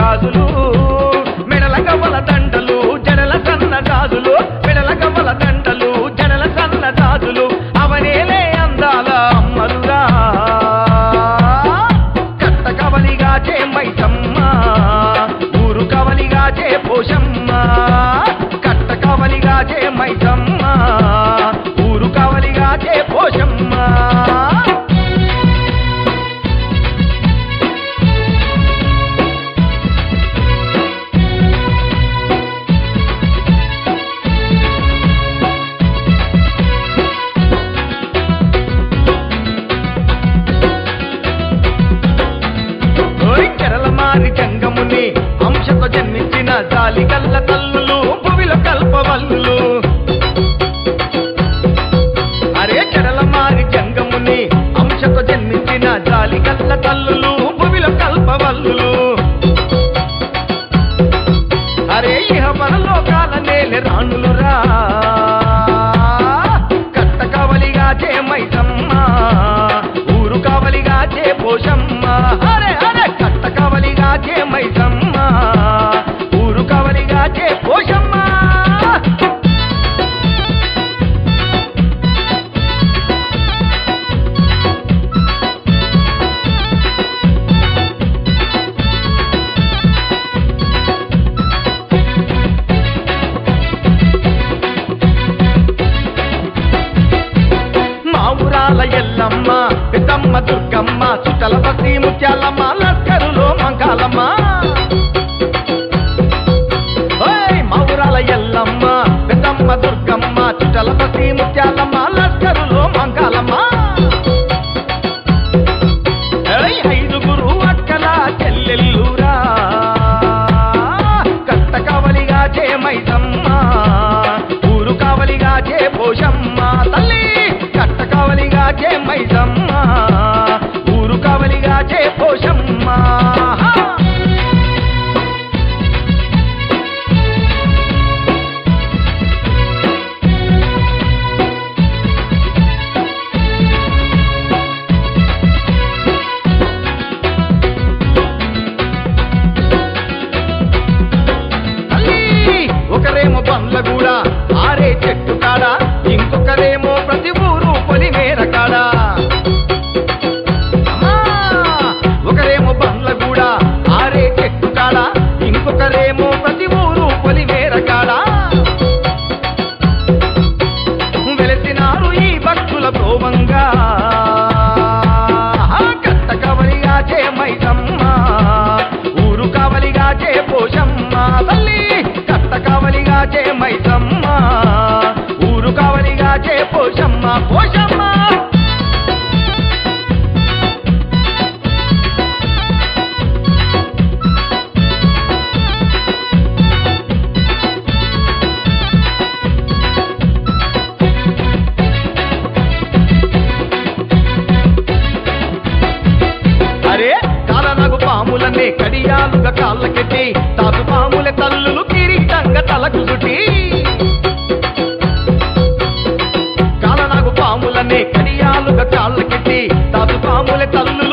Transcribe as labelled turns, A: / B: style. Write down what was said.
A: గాజులు మెడల గవ్వల దండలు జడల సన్న గాజులు మెడల గవ్వల దండలు జడల సన్న గాజులు అవనేలే అందాల అమ్మలురా కట్ట కవలిగా చే మైసమ్మ ఊరు కవలిగా చే పోషమ్మ కట్ట కవలిగా చే మైసమ్మ ఊరు కవలిగా చే పోషమ్మ ఓయ్ మారి జంగముని అంశతో జన్మించిన జాలి కల్ల తల్లులు భువిలో కల్పవల్లులు అరే మారి జంగముని అంశతో జన్మించిన జాలి కల్ల తల్లులు భువిలో కల్పవల్లులు అరే ఇహ పరలోకాల నేలె రాణులురా కట్ట కవలిగా చే మైసమ్మ ఊరు కవలిగా చే పోషమ్మ అరే అరే కట్ట కవలిగా చే మైసమ్మ ఊరు కవలిగా చే పోషమ్మ మా ఊరాల ఎల్లమ్మ పెద్దమ్మ దుర్గమ్మ చుట్టల బస్తి ముత్యాలమ్మ లస్కరులో మంకాలమ్మ ఓయ్ మా ఊరాల ఎల్లమ్మ పెద్దమ్మ దుర్గమ్మ చుట్టల బస్తి ముత్యాలమ్మ లస్కరులో మంకాలమ్మ ఏయ్ ఐదుగురు అక్కల చెల్లెల్లురా కట్ట కవలిగా చే మైసమ్మ ఊరు కావలిగా చే పోషమ్మ తల్లి కట్ట కావలిగా చే మైసమ్మ ఊరు కావలిగా చే పోషమ్మ తల్లి ఒకరేమో బండ్లగూడ ఆరే చెట్టు కాడ ఇంకొకరేమో ప్రతి ఊరు పొలిమేర కాడ అమ్మా! ఒకరేమో బండ్లగూడ ఆరే చెట్టు కాడ ఇంకొకరేమో ప్రతి ఊరు పొలిమేర కాడ వెలసినారు ఈ భక్తుల ప్రోవంగా కట్ట కవలిగా చే మైసమ్మ ఊరు కావలిగా చే పోషమ్మ తల్లి కట్ట కావలిగా చే మైసమ్మ ఊరు కావలిగా చే పోషమ్మ పోషమ్మ అరే కాలనగు పాములనే కడియాలుగా కాళ్ళకెట్టి తాసు పాముల తల్లులు కిరీటంగా తలకు చుట్టి కాలనగు పాములనే కడియాలుగా కాళ్ళకెట్టి తాసు పాముల తల్లులు